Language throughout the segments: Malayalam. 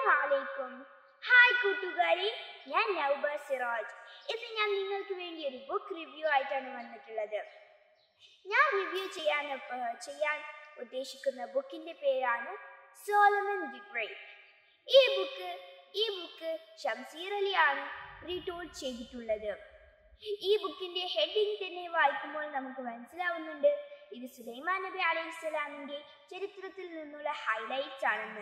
അസ്സലാമലൈക്കും ഹായ് കൂട്ടുകാരി ഞാൻ നൗബ സിറാജ് ഇന്ന് ഞാൻ നിങ്ങൾക്ക് വേണ്ടി ഒരു ബുക്ക് റിവ്യൂ ആയിട്ടാണ് വന്നിട്ടുള്ളത് ഞാൻ റിവ്യൂ ചെയ്യാൻ ഏർ, ചെയ്യാൻ ഉദ്ദേശിക്കുന്ന ബുക്കിന്റെ പേരാണ് സോളമൻ ദി ഗ്രേറ്റ് ഈ ബുക്ക് ഈ ബുക്ക് ഷംസീർ അലിയാണ് റീടോൾഡ് ചെയ്തിട്ടുള്ളത് ഈ ബുക്കിന്റെ ഹെഡിങ് തന്നെ വായിക്കുമ്പോൾ നമുക്ക് മനസ്സിലാവുന്നുണ്ട് ഇത് സുലൈമാൻ നബി അലൈഹി സ്വലാമിന്റെ ചരിത്രത്തിൽ നിന്നുള്ള ഹൈലൈറ്റ്സ് ആണെന്ന്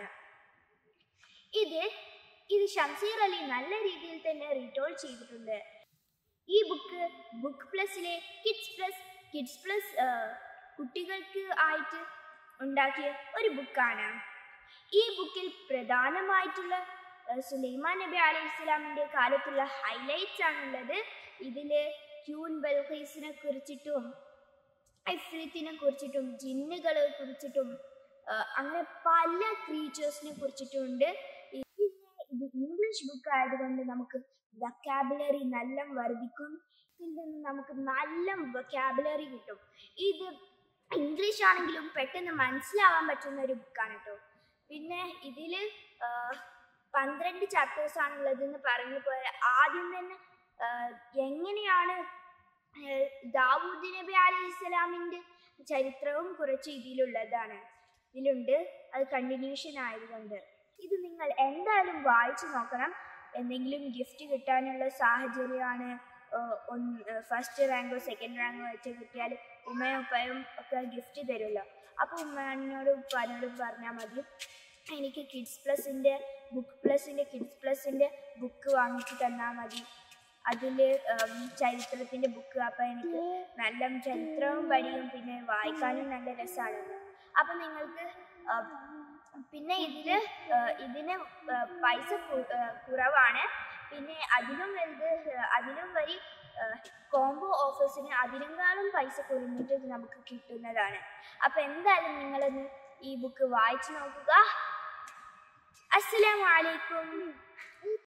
ഇത് ഇത് ഷംസീർ അലി നല്ല രീതിയിൽ തന്നെ റീടോൾ ചെയ്തിട്ടുണ്ട് ഈ ബുക്ക് ബുക്ക് പ്ലസിലെ കിഡ്സ് പ്ലസ് കിഡ്സ് പ്ലസ് കുട്ടികൾക്ക് ആയിട്ട് ഉണ്ടാക്കിയ ഒരു ബുക്കാണ് ഈ ബുക്കിൽ പ്രധാനമായിട്ടുള്ള ഏഹ്, സുലൈമാൻ നബി അലൈഹി ഇസ്ലാമിൻ്റെ കാലത്തുള്ള ഹൈലൈറ്റ്സ് ആണുള്ളത് ഇതിൽ ക്യൂൻ ബൽഖീസിനെ കുറിച്ചിട്ടും ഇഫ്രീത്തിനെ കുറിച്ചിട്ടും ജിന്നുകളെ കുറിച്ചിട്ടും ആ, അങ്ങനെ പല ക്രീച്ചേഴ്സിനെ കുറിച്ചിട്ടും ഉണ്ട് പിന്നെ ഇത് ഇംഗ്ലീഷ് ബുക്ക് ആയതുകൊണ്ട് നമുക്ക് വൊക്കാബുലറി നല്ല വർദ്ധിക്കും ഇതിൽ നിന്ന് നമുക്ക് നല്ല വൊക്കാബുലറി കിട്ടും ഇത് ഇംഗ്ലീഷ് ആണെങ്കിലും പെട്ടെന്ന് മനസ്സിലാവാൻ പറ്റുന്ന ഒരു ബുക്കാണ് കേട്ടോ പിന്നെ ഇതിൽ പന്ത്രണ്ട് ചാപ്റ്റേഴ്സ് ആണുള്ളതെന്ന് പറഞ്ഞു പോലെ ആദ്യം തന്നെ ആ, എങ്ങനെയാണ് ഏഹ് ദാവൂദ് നബി അലൈഹി സ്വലാമിൻ്റെ ചരിത്രവും കുറച്ച് ഇതിലുള്ളതാണ് ഇതിലുണ്ട് അത് കണ്ടിന്യൂഷൻ ആയതുകൊണ്ട് ഇത് നിങ്ങൾ എന്തായാലും വായിച്ചു നോക്കണം എന്തെങ്കിലും ഗിഫ്റ്റ് കിട്ടാനുള്ള സാഹചര്യമാണ് ഫസ്റ്റ് റാങ്കോ സെക്കൻഡ് റാങ്കോ വെച്ച് കിട്ടിയാൽ ഉമ്മയും ഉപ്പയും ഒക്കെ ഗിഫ്റ്റ് തരുമല്ലോ അപ്പോൾ ഉമ്മനോടും ഉപ്പാനോടും പറഞ്ഞാൽ മതി എനിക്ക് കിഡ്സ് പ്ലസിൻ്റെ ബുക്ക് പ്ലസിൻ്റെ കിഡ്സ് പ്ലസിൻ്റെ ബുക്ക് വാങ്ങിച്ച് തന്നാൽ മതി അതിൽ ചരിത്രത്തിൻ്റെ ബുക്ക് അപ്പം എനിക്ക് നല്ല ചരിത്രവും പഠിയും പിന്നെ വായിക്കാനും നല്ല രസമാണ് അപ്പം നിങ്ങൾക്ക് ആ, പിന്നെ ഇതിൽ ഇതിന് ആ, പൈസ കു- ആ, കുറവാണ് പിന്നെ അതിലും വലുത് ആ, അതിലും വരി കോംബോ ഓഫേഴ്സിന് അതിനേക്കാളും പൈസ കുറഞ്ഞിട്ട് ഇത് നമുക്ക് കിട്ടുന്നതാണ് അപ്പം എന്തായാലും നിങ്ങളൊന്ന് ഈ ബുക്ക് വായിച്ചു നോക്കുക അസ്സലാമു അലൈക്കും